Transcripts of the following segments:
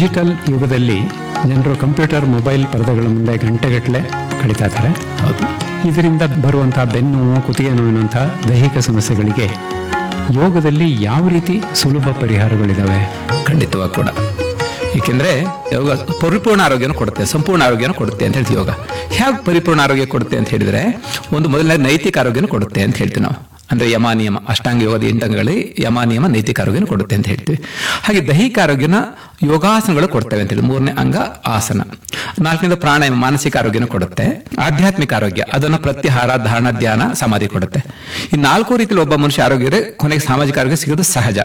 Digital ಯುಗದಲ್ಲಿ ಜನರು computer mobile ಪರದೆಗಳ ಮುಂದೆ ಗಂಟೆಗಟ್ಟಲೆ ಕಳೀತಾ ಇದ್ದಾರೆ ಹೌದು ಇದರಿಂದ ಬರುವಂತಹ ಬೆನ್ನು ನೋವು ಕುತ್ತಿಗೆ ನೋವಿನಂತಹ ದೈಹಿಕ ಸಮಸ್ಯೆಗಳಿಗೆ ಯೋಗದಲ್ಲಿ ಯಾವ ರೀತಿ ಸುಲಭ ಪರಿಹಾರಗಳಿದಾವೆ ಖಂಡಿತವಾಗಿ ಕೂಡ ಏಕೆಂದ್ರೆ ಯೋಗ ಪರಿಪೂರ್ಣ ಆರೋಗ್ಯನ ಕೊಡುತ್ತೆ ಸಂಪೂರ್ಣ ಆರೋಗ್ಯನ ಕೊಡುತ್ತೆ ಅಂತ ಹೇಳ್ತೀವಿ ಯೋಗ ಹೇಗೆ ಪರಿಪೂರ್ಣ ಆರೋಗ್ಯ ಕೊಡುತ್ತೆ ಅಂತ ಹೇಳಿದ್ರೆ ಒಂದು ಮೊದಲನೇ ನೈತಿಕ ಆರೋಗ್ಯನ ಕೊಡುತ್ತೆ ಅಂತ ಹೇಳ್ತೀವಿ ನಾವು ಅಂದ್ರೆ ಯಮ ನಿಯಮ ಅಷ್ಟಾಂಗ ಯೋಗದ ಎಂಟಂಗಗಳಲ್ಲಿ ಯಮ ನಿಯಮ ನೈತಿಕ ಆರೋಗ್ಯನ ಕೊಡುತ್ತೆ ಅಂತ ಹೇಳ್ತೀವಿ ಹಾಗೆ ದೈಹಿಕ ಆರೋಗ್ಯನ ಯೋಗಾಸನಗಳು ಕೊಡ್ತೇವೆ ಅಂತ ಹೇಳಿ ಮೂರನೇ ಅಂಗ ಆಸನ ನಾಲ್ಕನೇದು ಪ್ರಾಣಾಯಾಮ ಮಾನಸಿಕ ಆರೋಗ್ಯನ ಕೊಡುತ್ತೆ ಆಧ್ಯಾತ್ಮಿಕ ಆರೋಗ್ಯ ಅದನ್ನು ಪ್ರತ್ಯಾಹಾರ ಧಾರಣ ಧ್ಯಾನ ಸಮಾಧಿ ಕೊಡುತ್ತೆ ಈ ನಾಲ್ಕು ರೀತಿಯಲ್ಲಿ ಒಬ್ಬ ಮನುಷ್ಯ ಆರೋಗ್ಯ ಇದ್ರೆ ಕೊನೆಗೆ ಸಾಮಾಜಿಕ ಆರೋಗ್ಯ ಸಿಗೋದು ಸಹಜ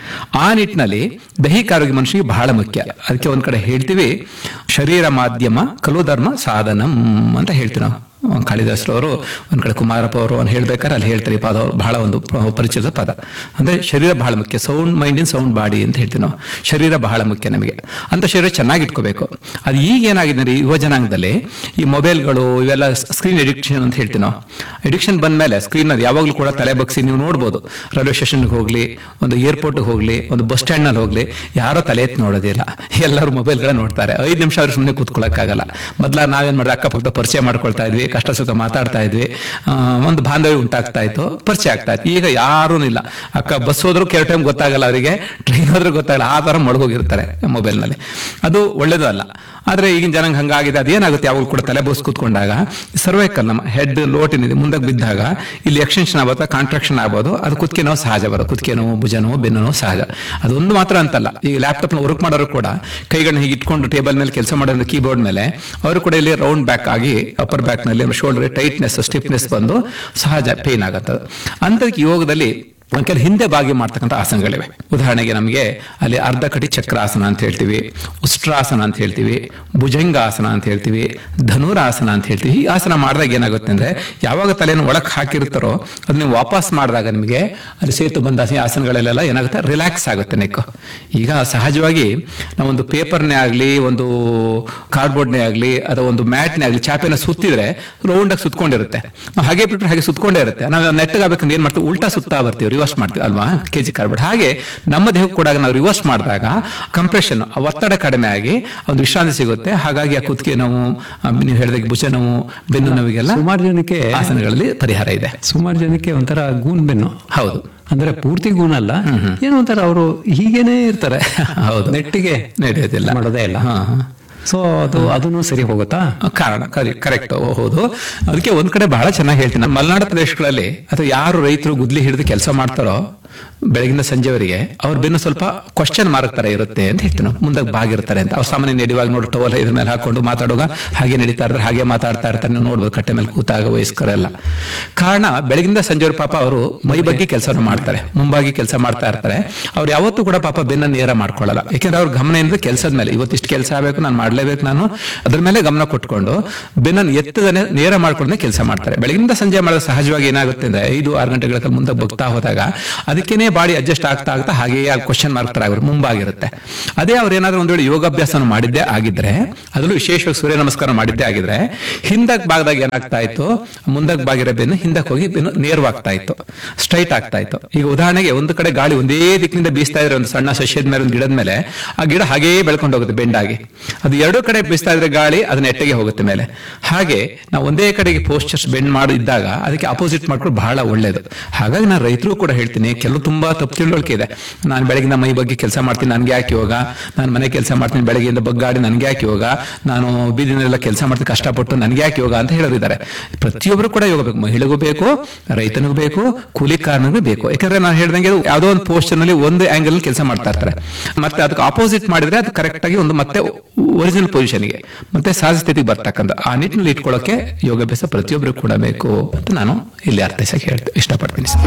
ಆ ನಿಟ್ಟಿನಲ್ಲಿ ದೈಹಿಕ ಆರೋಗ್ಯ ಮನುಷ್ಯನಿಗೆ ಬಹಳ ಮುಖ್ಯ ಅದಕ್ಕೆ ಒಂದ್ ಕಡೆ ಹೇಳ್ತೀವಿ ಶರೀರ ಮಾಧ್ಯಮ ಕಲು ಧರ್ಮ ಸಾಧನಂ ಅಂತ ಹೇಳ್ತೀವಿ ನಾವು ಕಾಳಿದಾಸರವರು ಒಂದ್ ಕಡೆ ಕುಮಾರಪ್ಪ ಅವರು ಅವ್ನು ಹೇಳ್ಬೇಕಾದ್ರೆ ಅಲ್ಲಿ ಹೇಳ್ತಾರೆ ಈ ಪದ ಬಹಳ ಒಂದು ಪ- ಪರಿಚಯದ ಪದ ಅಂದ್ರೆ ಶರೀರ ಬಹಳ ಮುಖ್ಯ sound mind in sound body ಅಂತ ಹೇಳ್ತೀವಿ ನಾವು ಶರೀರ ಬಹಳ ಮುಖ್ಯ ನಮಗೆ ಅಂತ ಶರೀರ ಚೆನ್ನಾಗಿ ಇಟ್ಕೋಬೇಕು ಅದು ಈಗ ಏನಾಗಿದೆ ಅಂದ್ರೆ ಯುವ ಜನಾಂಗದಲ್ಲಿ ಈ ಮೊಬೈಲ್ಗಳು ಇವೆಲ್ಲ ಸ್ಕ್ರೀನ್ ಎಡಿಕ್ಷನ್ ಅಂತ ಹೇಳ್ತೀವಿ ನಾವು ಎಡಿಕ್ಷನ್ ಬಂದ್ಮೇಲೆ ಸ್ಕ್ರೀನ್ ಅದು ಯಾವಾಗಲೂ ಕೂಡ ತಲೆ ಬಗ್ಸಿ ನೀವು ನೋಡ್ಬೋದು ರೈಲ್ವೆ ಸ್ಟೇಷನ್ಗೆ ಹೋಗ್ಲಿ ಒಂದು ಏರ್ಪೋರ್ಟ್ಗೆ ಹೋಗ್ಲಿ ಒಂದು ಬಸ್ ಸ್ಟ್ಯಾಂಡ್ ನಲ್ಲಿ ಹೋಗ್ಲಿ ಯಾರೋ ತಲೆ ಎತ್ತಿ ನೋಡೋದಿಲ್ಲ ಎಲ್ಲರೂ ಮೊಬೈಲ್ಗಳ ನೋಡ್ತಾರೆ ಐದು ನಿಮಿಷ ಅವ್ರು ಸುಮ್ಮನೆ ಕೂತ್ಕೊಳ್ಳೋಕ್ಕಾಗಲ್ಲ ಮೊದ್ಲ ನಾವೇನ್ ಮಾಡಿದ್ರೆ ಅಕ್ಕಪಕ್ಕ ಪರಿಚಯ ಮಾಡ್ಕೊಳ್ತಾ ಇದ್ವಿ ಕಷ್ಟ ಸುಖ ಮಾತಾಡ್ತಾ ಇದ್ವಿ ಆ, ಒಂದು ಬಾಂಧವ್ಯ ಉಂಟಾಗ್ತಾ ಇತ್ತು ಪರಿಚಯ ಆಗ್ತಾ ಇತ್ತು ಈಗ ಯಾರೂ ಇಲ್ಲ ಅಕ್ಕ ಬಸ್ ಹೋದ್ರು ಕೆಲವು ಟೈಮ್ ಗೊತ್ತಾಗಲ್ಲ ಅವರಿಗೆ ಟ್ರೈನ್ ಹೋದ್ರೆ ಗೊತ್ತಾಗಲ್ಲ ಆ ತರ ಮಡಗೋಗಿರ್ತಾರೆ ಮೊಬೈಲ್ನಲ್ಲಿ ಅದು ಒಳ್ಳೇದು ಅಲ್ಲ ಆದ್ರೆ ಈಗಿನ ಜನಾಂಗ ಹಂಗಾಗಿದೆ ಅದೇನಾಗುತ್ತೆ ಯಾವಾಗ ಕೂಡ ತಲೆ ಬೋಸ್ ಕೂತ್ಕೊಂಡಾಗ ಸರ್ವೈಕಲ್ ನಮ್ಮ ಹೆಡ್ ಲೋಟಿನಿದೆ ಮುಂದಕ್ಕೆ ಬಿದ್ದಾಗ ಇಲ್ಲಿ ಎಕ್ಸ್ಟೆನ್ಷನ್ ಆಗುತ್ತೆ ಕಾಂಟ್ರಾಕ್ಷನ್ ಆಗ್ಬೋದು ಅದು ಕುತ್ತಿಗೆ ನೋವು ಸಹಜ ಬರೋದು ಕುತ್ತಿಗೆ ನೋವು ಭುಜ ನೋವು ಬೆನ್ನು ನೋವು ಸಹಜ ಅದೊಂದು ಮಾತ್ರ ಅಂತಲ್ಲ ಈಗ ಲ್ಯಾಪ್ಟಾಪ್ ನ ವರ್ಕ್ ಮಾಡೋರು ಕೂಡ ಕೈಗಳನ್ನ ಹೀಗೆ ಇಟ್ಕೊಂಡು ಟೇಬಲ್ ಮೇಲೆ ಕೆಲಸ ಮಾಡೋದು ಕೀಬೋರ್ಡ್ ಮೇಲೆ ಅವರು ಕೂಡ ಇಲ್ಲಿ ರೌಂಡ್ ಬ್ಯಾಕ್ ಆಗಿ ಅಪ್ಪರ್ ಬ್ಯಾಕ್ ನಲ್ಲಿ ಶೋಲ್ಡರ್ ಟೈಟ್ನೆಸ್ ಸ್ಟಿಫ್ನೆಸ್ ಬಂದು ಸಹಜ ಪೇನ್ ಆಗತ್ತೆ ಅಂತದಕ್ಕೆ ಯೋಗದಲ್ಲಿ ಕೆಲವು ಹಿಂದೆ ಬಾಗಿ ಮಾಡ್ತಕ್ಕಂಥ ಆಸನಗಳಿವೆ ಉದಾಹರಣೆಗೆ ನಮಗೆ ಅಲ್ಲಿ ಅರ್ಧ ಕಟಿ ಚಕ್ರಾಸನ ಅಂತ ಹೇಳ್ತೀವಿ ಉಷ್ಟ್ರಾಸನ ಅಂತ ಹೇಳ್ತೀವಿ ಭುಜಂಗಾಸನ ಅಂತ ಹೇಳ್ತೀವಿ ಧನುರಾಸನ ಅಂತ ಹೇಳ್ತೀವಿ ಈ ಆಸನ ಮಾಡಿದಾಗ ಏನಾಗುತ್ತೆ ಅಂದ್ರೆ ಯಾವಾಗ ತಲೆಯನ್ನು ಒಳಕ್ ಹಾಕಿರ್ತಾರೋ ಅದನ್ನ ನೀವು ವಾಪಸ್ ಮಾಡಿದಾಗ ನಿಮಗೆ ಅಲ್ಲಿ ಸೇತು ಬಂದಾಸಿ ಆಸನಗಳಲ್ಲೆಲ್ಲ ಏನಾಗುತ್ತೆ ರಿಲ್ಯಾಕ್ಸ್ ಆಗುತ್ತೆ ನೆಕ್ ಈಗ ಸಹಜವಾಗಿ ನಾವೊಂದು ಪೇಪರ್ನೇ ಆಗಲಿ ಒಂದು ಕಾರ್ಡ್ಬೋರ್ಡ್ನೇ ಆಗಲಿ ಅಥವಾ ಒಂದು ಮ್ಯಾಟ್ನೇ ಆಗಲಿ ಚಾಪೆನ ಸುತ್ತಿದ್ರೆ ರೌಂಡಾಗಿ ಸುತ್ಕೊಂಡಿರುತ್ತೆ ನಾವು ಹಾಗೆ ಬಿಟ್ರೆ ಹಾಗೆ ಸುತ್ಕೊಂಡೇ ಇರುತ್ತೆ ನಾವು ನೆಟ್ಟಗೆ ಆಗ್ಬೇಕಂದ್ರೆ ಏನ್ ಮಾಡ್ತೀವಿ ಉಲ್ಟಾ ಸುತ್ತಾ ಬರ್ತೀವಿ ರಿವರ್ಸ್ ಮಾಡ್ತೀವಿ ಅಲ್ವಾ ಕೆಜಿ ಕಾರ್ಬೋರ್ಡ್ ಹಾಗೆ ನಮ್ಮ ದೇಹಕ್ಕೆ ಕೂಡ ನಾವು ರಿವರ್ಸ್ ಮಾಡಿದಾಗ ಕಂಪ್ರೆಷನ್ ಒತ್ತಡ ಕಡಿಮೆ ಆಗಿ ಒಂದು ವಿಶ್ರಾಂತಿ ಸಿಗುತ್ತೆ ಹಾಗಾಗಿ ಆ ಕುತ್ತಿಗೆ ನೋವು ಆ, ನೀವು ಹೇಳಿದಾಗ ಭುಜ ನೋವು ಬೆನ್ನು ನೋವಿಗೆಲ್ಲ ಸುಮಾರು ಜನಕ್ಕೆ ಆಸನಗಳಲ್ಲಿ ಪರಿಹಾರ ಇದೆ ಸುಮಾರು ಜನಕ್ಕೆ ಒಂಥರ ಗೂನ್ ಬೆನ್ನು ಹೌದು ಅಂದ್ರೆ ಪೂರ್ತಿ ಗೂನ್ ಅಲ್ಲ ಏನೋ ಒಂಥರ ಅವರು ಹೀಗೇನೆ ಇರ್ತಾರೆ ಹೌದು. ನೆಟ್ಟಿಗೆ ನಡೆಯೋದಿಲ್ಲ ಮಾಡೋದೇ ಇಲ್ಲ ಹಾ, ಹಾ. ಸೊ ಅದು ಅದನ್ನು ಸರಿ ಹೋಗುತ್ತಾ ಕಾರಣ ಕರೆಕ್ಟ್ ಹೌದು ಅದಕ್ಕೆ ಒಂದ್ ಕಡೆ ಬಹಳ ಚೆನ್ನಾಗಿ ಹೇಳ್ತೀನಿ ನಮ್ಮ ಮಲೆನಾಡು ಪ್ರದೇಶಗಳಲ್ಲಿ ಅಥವಾ ಯಾರು ರೈತರು ಗುದ್ಲಿ ಹಿಡಿದು ಕೆಲಸ ಮಾಡ್ತಾರೋ ಬೆಳಗಿನ ಸಂಜೆವರೆಗೆ ಅವ್ರ ಬೆನ್ನು ಸ್ವಲ್ಪ ಕ್ವಶನ್ ಮಾರ್ಕ್ ತರ ಇರುತ್ತೆ ಅಂತ ಹೇಳ್ತೀನಿ ನಾವು ಮುಂದಕ್ಕೆ ಬಾಗಿರ್ತಾರೆ ಅಂತ ಅವ್ರು ಸಾಮಾನ್ಯ ನಡೆಯುವಾಗ ನೋಡಿ ಟವಲ್ ಇದ್ರ ಮೇಲೆ ಹಾಕೊಂಡು ಮಾತಾಡುವಾಗ ಹಾಗೆ ನಡೀತಾ ಇರ್ತಾರೆ ಹಾಗೆ ಮಾತಾಡ್ತಾ ಇರ್ತಾರೆ ನೀವು ನೋಡ್ಬೋದು ಕಟ್ಟೆ ಮೇಲೆ ಕೂತಾಗ ವಯಸ್ಕರೆಲ್ಲ ಕಾರಣ ಬೆಳಗಿಂದ ಸಂಜೆವರೆ ಪಾಪ ಅವರು ಮೈ ಬಗ್ಗೆ ಕೆಲಸ ಮಾಡ್ತಾರೆ ಮುಂಬಾಗಿ ಕೆಲಸ ಮಾಡ್ತಾ ಇರ್ತಾರೆ ಅವ್ರು ಯಾವತ್ತೂ ಕೂಡ ಪಾಪ ಬೆನ್ನ ನೇರ ಮಾಡ್ಕೊಳ್ಳಲ್ಲ ಯಾಕೆಂದ್ರೆ ಅವ್ರ ಗಮನ ಏನಿದೆ ಕೆಲಸದ ಮೇಲೆ ಇವತ್ತಿಷ್ಟು ಕೆಲಸ ಆಗಬೇಕು ನಾನು ಮಾಡ್ಲೇಬೇಕು ನಾನು ಅದ್ರ ಮೇಲೆ ಗಮನ ಕೊಟ್ಕೊಂಡು ಬೆನ್ನನ್ನು ಎತ್ತದನೆ ನೇರ ಮಾಡ್ಕೊಂಡೇ ಕೆಲಸ ಮಾಡ್ತಾರೆ ಬೆಳಗಿನಿಂದ ಸಂಜೆ ಮಾಡೋದು ಸಹಜವಾಗಿ ಏನಾಗುತ್ತೆ ಅಂದ್ರೆ ಐದು ಆರು ಗಂಟೆಗಳ ಕಾಲ ಮುಂದೆ ಬಗ್ತಾ ಹೋದಾಗ ಅದಕ್ಕೇನೆ ಬಾಡಿ ಅಡ್ಜಸ್ಟ್ ಆಗ್ತಾ ಆಗ್ತಾ ಹಾಗೆಯೇ ಕ್ವಶನ್ ಮಾರ್ಕ್ ತರ ಆಗಿರುತ್ತೆ ಮುಂಬಾಗಿರುತ್ತೆ ಅದೇ ಅವ್ರು ಏನಾದ್ರೂ ಒಂದ್ ವೇಳೆ ಯೋಗಾಭ್ಯಾಸ ಮಾಡಿದ್ದೇ ಆಗಿದ್ರೆ ಅದರಲ್ಲೂ ವಿಶೇಷವಾಗಿ ಸೂರ್ಯ ನಮಸ್ಕಾರ ಮಾಡಿದ್ದೇ ಆಗಿದ್ರೆ ಹಿಂದಕ್ ಭಾಗದಾಗ ಏನಾಗ್ತಾ ಇತ್ತು ಮುಂದಕ್ ಬಾಗಿರೋ ಬೆನ್ನು ಹಿಂದಕ್ಕೆ ಹೋಗಿ ಬೆನ್ನು ನೇರವಾಗ್ತಾ ಇತ್ತು ಸ್ಟ್ರೈಟ್ ಆಗ್ತಾ ಇತ್ತು ಈಗ ಉದಾಹರಣೆಗೆ ಒಂದು ಕಡೆ ಗಾಳಿ ಒಂದೇ ದಿಕ್ಕಿನಿಂದ ಬೀಸ್ತಾ ಇದ್ರೆ ಒಂದು ಸಣ್ಣ ಸಸ್ಯದ ಮೇಲೆ ಒಂದು ಗಿಡದ ಮೇಲೆ ಆ ಗಿಡ ಹಾಗೇ ಬೆಳ್ಕೊಂಡು ಹೋಗುತ್ತೆ ಬೆಂಡಾಗಿ ಅದು ಎರಡೂ ಕಡೆ ಬೀಸ್ತಾ ಇದ್ರೆ ಗಾಳಿ ಅದನ್ನ ನೆಟ್ಟಗೆ ಹೋಗುತ್ತೆ ಮೇಲೆ ಹಾಗೆ ನಾವು ಒಂದೇ ಕಡೆಗೆ ಪೋಸ್ಟರ್ಸ್ ಬೆಂಡ್ ಮಾಡಿದ್ದಾಗ ಅದಕ್ಕೆ ಅಪೋಸಿಟ್ ಮಾಡ್ಕೊಂಡು ಬಹಳ ಒಳ್ಳೇದು ಹಾಗಾಗಿ ನಾನು ರೈತರು ಕೂಡ ಹೇಳ್ತೀನಿ ಕೆಲವು ತುಂಬಾ ತಪ್ಪು ತಿಳುವಳಿಕೆ ಇದೆ ನಾನು ಬೆಳಗಿನ ಮೈ ಬಗ್ಗೆ ಕೆಲಸ ಮಾಡ್ತೀನಿ ನನ್ಗೆ ಯಾಕೆ ಯೋಗ ನಾನು ಮನೆ ಕೆಲಸ ಮಾಡ್ತೀನಿ ಬೆಳಗ್ಗೆಯಿಂದ ಬಗ್ಗಾಡಿ ನನ್ಗೆ ಯಾಕೆ ಯೋಗ ನಾನು ಬೀದಿನೆಲ್ಲ ಕೆಲಸ ಮಾಡ್ತೀನಿ ಕಷ್ಟಪಟ್ಟು ನನ್ಗೆ ಯಾಕೆ ಯೋಗ ಅಂತ ಹೇಳೋರಿದ್ದಾರೆ ಪ್ರತಿಯೊಬ್ಬರು ಕೂಡ ಯೋಗ ಬೇಕು ಮಹಿಳೆಗೂ ಬೇಕು ರೈತನಿಗೂ ಬೇಕು ಕೂಲಿಕಾರನಿಗೂ ಬೇಕು ಯಾಕಂದ್ರೆ ನಾನು ಹೇಳ್ದಂಗೆ ಅದು ಯಾವುದೋ ಒಂದು ಪೋಸ್ಟರ್ ನಲ್ಲಿ ಒಂದು ಆಂಗಲ್ ಕೆಲಸ ಮಾಡ್ತಾ ಇರ್ತಾರೆ ಮತ್ತೆ ಅದಕ್ಕೆ ಆಪೋಸಿಟ್ ಮಾಡಿದ್ರೆ ಅದು ಕರೆಕ್ಟ್ ಆಗಿ ಒಂದು ಮತ್ತೆ ಒರಿಜಿನಲ್ ಪೊಸಿಷನ್ಗೆ ಮತ್ತೆ ಸಹಜ ಸ್ಥಿತಿಗೆ ಬರ್ತಕ್ಕಂಥ ಆ ನಿಟ್ಟಿನಲ್ಲಿ ಇಟ್ಕೊಳ್ಳೋಕೆ ಯೋಗಾಭ್ಯಾಸ ಪ್ರತಿಯೊಬ್ಬರು ಕೂಡ ಬೇಕು ಅಂತ ನಾನು ಇಲ್ಲಿ ಅರ್ಥೈಸಕ್ಕೆ ಹೇಳ್ತೆ ಇಷ್ಟಪಡ್ತೀನಿ ಸರ್